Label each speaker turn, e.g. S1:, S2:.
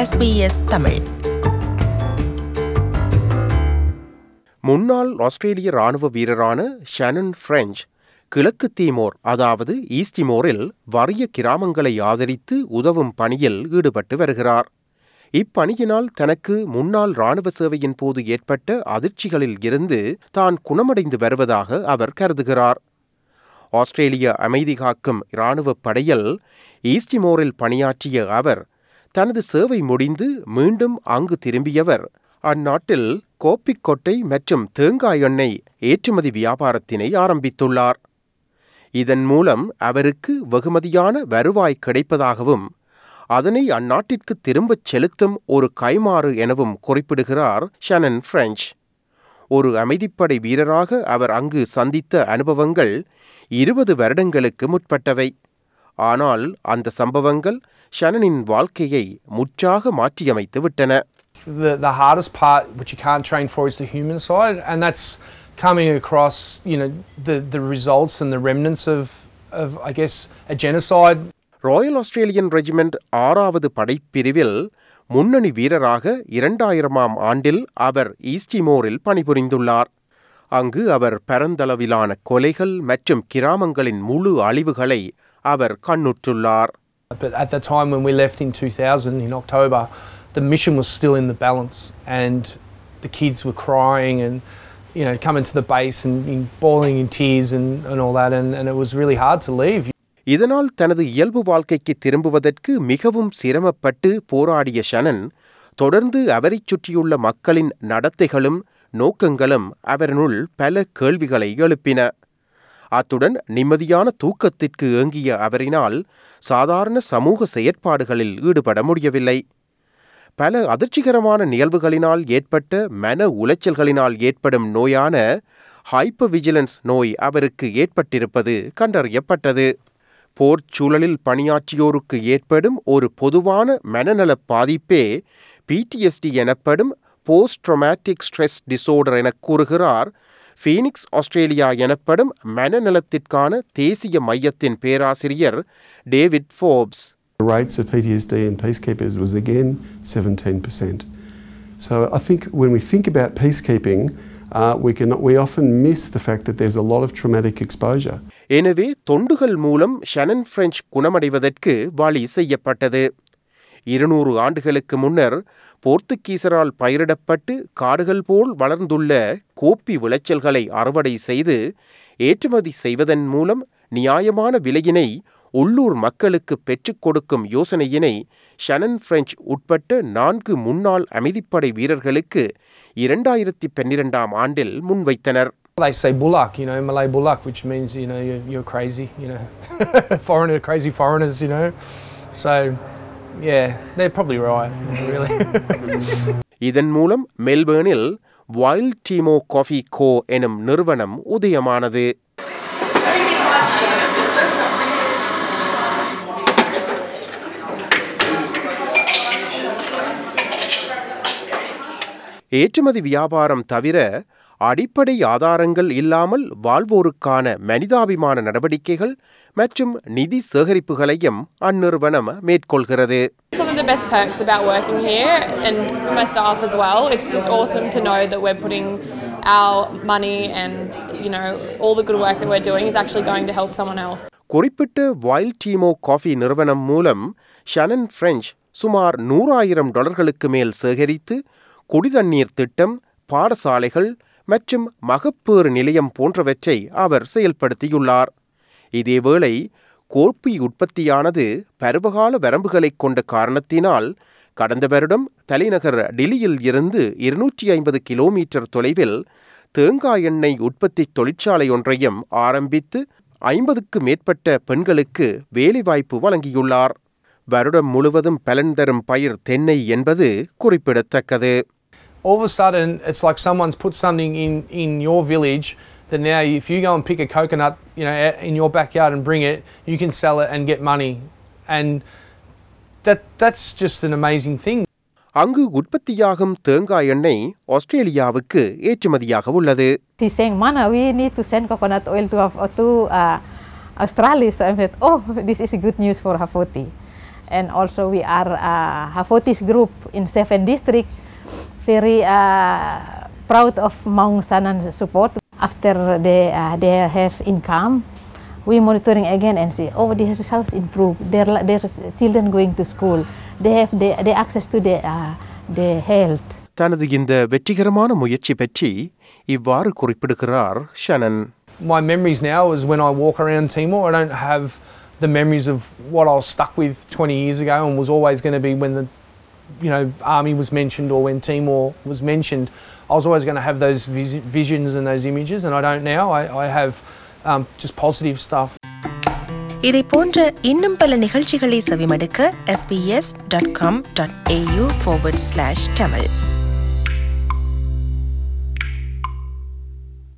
S1: SBS Tamil
S2: முன்னாள் ஆஸ்திரேலிய ராணுவ வீரரான ஷனன் பிரெஞ்ச் கிழக்கு தீமோர் அதாவது ஈஸ்டிமோரில் வறிய கிராமங்களை ஆதரித்து உதவும் பணியில் ஈடுபட்டு வருகிறார் இப்பணியினால் தனக்கு முன்னாள் ராணுவ சேவையின் போது ஏற்பட்ட அதிர்ச்சிகளில் இருந்து தான் குணமடைந்து வருவதாக அவர் கருதுகிறார் ஆஸ்திரேலிய அமைதி காக்கும் இராணுவப் படையில் ஈஸ்டிமோரில் பணியாற்றிய அவர் தனது சேவை முடிந்து மீண்டும் அங்கு திரும்பியவர் அந்நாட்டில் கோப்பிக் கொட்டை மற்றும் தேங்காய் எண்ணெய் ஏற்றுமதி வியாபாரத்தினை ஆரம்பித்துள்ளார் இதன் மூலம் அவருக்கு வெகுமதியான வருவாய் கிடைப்பதாகவும் அதனை அந்நாட்டிற்கு திரும்பச் செலுத்தும் ஒரு கைமாறு எனவும் குறிப்பிடுகிறார் ஷனன் பிரெஞ்ச் ஒரு அமைதிப்படை வீரராக அவர் அங்கு சந்தித்த அனுபவங்கள் இருபது வருடங்களுக்கு முற்பட்டவை ஆனால் அந்த சம்பவங்கள் ஷனனின் வாழ்க்கையை முற்றாக மாற்றியமைத்து விட்டன
S3: the, the hardest part, which you can't train for, is the human side, and that's coming across, you know, the, the results and the remnants of, of, I guess, a genocide.
S2: Royal Australian regiment ஆறாவது படைப்பிரிவில் முன்னணி வீரராக இரண்டாயிரமாம் ஆண்டில் அவர் ஈஸ்டிமோரில் பணிபுரிந்துள்ளார் அங்கு அவர் பரந்தளவிலான கொலைகள் மற்றும் கிராமங்களின் முழு அழிவுகளை அவர் கண்ணுற்றுள்ளார்
S3: But at the time when we left in 2000, in October, the mission was still in the balance, and the kids were crying and, you know, coming to the base and, and bawling in tears and, and all that, and, and it was really hard to leave.
S2: இதனால் தனது இயல்பு வாழ்க்கைக்கு திரும்புவதற்கு மிகவும் சிரமப்பட்டு போராடிய Shannon தொடர்ந்து அவரைச் சுற்றியுள்ள மக்களின் நடத்தைகளும் நோக்கங்களும் அவரினுள் பல கேள்விகளை எழுப்பின அத்துடன் நிம்மதியான தூக்கத்திற்கு ஏங்கிய அவரினால் சாதாரண சமூக செயற்பாடுகளில் ஈடுபட முடியவில்லை பல அதிர்ச்சிகரமான நிகழ்வுகளினால் ஏற்பட்ட மன உளைச்சல்களினால் ஏற்படும் நோயான ஹைப்பர் விஜிலன்ஸ் நோய் அவருக்கு ஏற்பட்டிருப்பது கண்டறியப்பட்டது போர்ச் சூழலில் பணியாற்றியோருக்கு ஏற்படும் ஒரு பொதுவான மனநலப் பாதிப்பே பிடிஎஸ்டி எனப்படும் போஸ்ட் ட்ரொமேட்டிக் ஸ்ட்ரெஸ் டிசோர்டர் என கூறுகிறார் ஃபீனிக்ஸ் ஆஸ்திரேலியா எனப்படும் மனநலத்திற்கான தேசிய மையத்தின் பேராசிரியர் David Forbes
S4: The rates of PTSD in peacekeepers was again 17%. So I think when we think about peacekeeping, uh, we, can, we often miss the fact that there's a lot of traumatic exposure.
S2: எனவே தொண்டுகள் மூலம் Shannon French குணமடைவதற்கு வழி செய்யப்பட்டது இருநூறு ஆண்டுகளுக்கு முன்னர் போர்த்துகீசரால் பயிரிடப்பட்டு காடுகள் போல் வளர்ந்துள்ள copy விளைச்சல்களை அறுவடை செய்து ஏற்றுமதி செய்வதன் மூலம் நியாயமான விலையினை உள்ளூர் மக்களுக்கு பெற்றுக் கொடுக்கும் யோசனையினை ஷனன் பிரெஞ்ச் உட்பட்ட நான்கு முன்னாள் அமைதிப்படை வீரர்களுக்கு இரண்டாயிரத்தி பன்னிரெண்டாம் ஆண்டில் முன்வைத்தனர்
S3: They say bullock, you know, Malay bullock, which means, you know, you're, you're crazy, you know, foreigner, crazy foreigners, you know. So, yeah, they're probably right, really.
S2: இதன் மூலம் மெல்பேர்னில் வைல்ட் டீமோ காஃபி கோ எனும் நிறுவனம் உதயமானது ஏற்றுமதி வியாபாரம் தவிர அடிப்படை ஆதாரங்கள் இல்லாமல் வாழ்வோருக்கான மனிதாபிமான நடவடிக்கைகள் மற்றும் நிதி சேகரிப்புகளையும் அந்நிறுவனம் மேற்கொள்கிறது
S5: Some of the best perks about working here, and for my staff as well, it's just awesome to know that we're putting our money and you know all the good work that we're doing is actually going to help someone else.
S2: குறிப்பிட்ட wild Timor coffee நிறுவனம் மூலம் Shannon French சுமார் நூறாயிரம் டாலர்களுக்கு மேல் சேகரித்து குடிதண்ணீர் திட்டம் பாடசாலைகள் மற்றும் மகப்பேறு நிலையம் போன்றவற்றை அவர் செயல்படுத்தியுள்ளார் இதேவேளை கோப்பி உற்பத்தியானது பருவகால வரம்புகளைக் கொண்ட காரணத்தினால் கடந்த வருடம் தலைநகர் டில்லியில் இருந்து இருநூற்றி ஐம்பது கிலோமீட்டர் தொலைவில் தேங்காய் எண்ணெய் உற்பத்தி தொழிற்சாலை ஒன்றையும் ஆரம்பித்து ஐம்பதுக்கு மேற்பட்ட பெண்களுக்கு வேலைவாய்ப்பு வழங்கியுள்ளார் வருடம் முழுவதும் பலன் தரும் பயிர் தென்னை என்பது குறிப்பிடத்தக்கது
S3: All of a sudden, it's like someone's put something in, in your village that now if you go and pick a coconut, you know, in your backyard and bring it, you can sell it and get money. And that, that's just an amazing thing.
S2: அங்கு உற்பத்தியாகும் தேங்காய் எண்ணெய் ஆஸ்திரேலியாவுக்கு ஏற்றுமதியாக உள்ளது
S6: He's saying, Mana, we need to send coconut oil to, Haf- to uh, Australia. So I said, oh, this is good news for Hafoti. and also we are uh, Hafotis group in seven district. Very uh, proud of Maung Sanan support. After they uh, they have income, we monitoring again and see oh this house improved. Their their children going to school. They have the, the access to the uh, the health.
S2: தனது இந்த வெற்றிகரமான முயற்சி பற்றி இவ்வாறு குறிப்பிடுகிறார் Shannon
S3: my memories now is when I walk around Timor, I don't have the memories of what I was stuck with 20 years ago and was always going to be when the you know army was mentioned or when Timor was mentioned. I was always going to have those vis- visions and those images, and I don't now. I, I have um, just positive stuff.
S1: இதை போன்ற இன்னும் பல நிகழ்ச்சிகளை செவிமடுக்க sbs.com.au forward slash tamil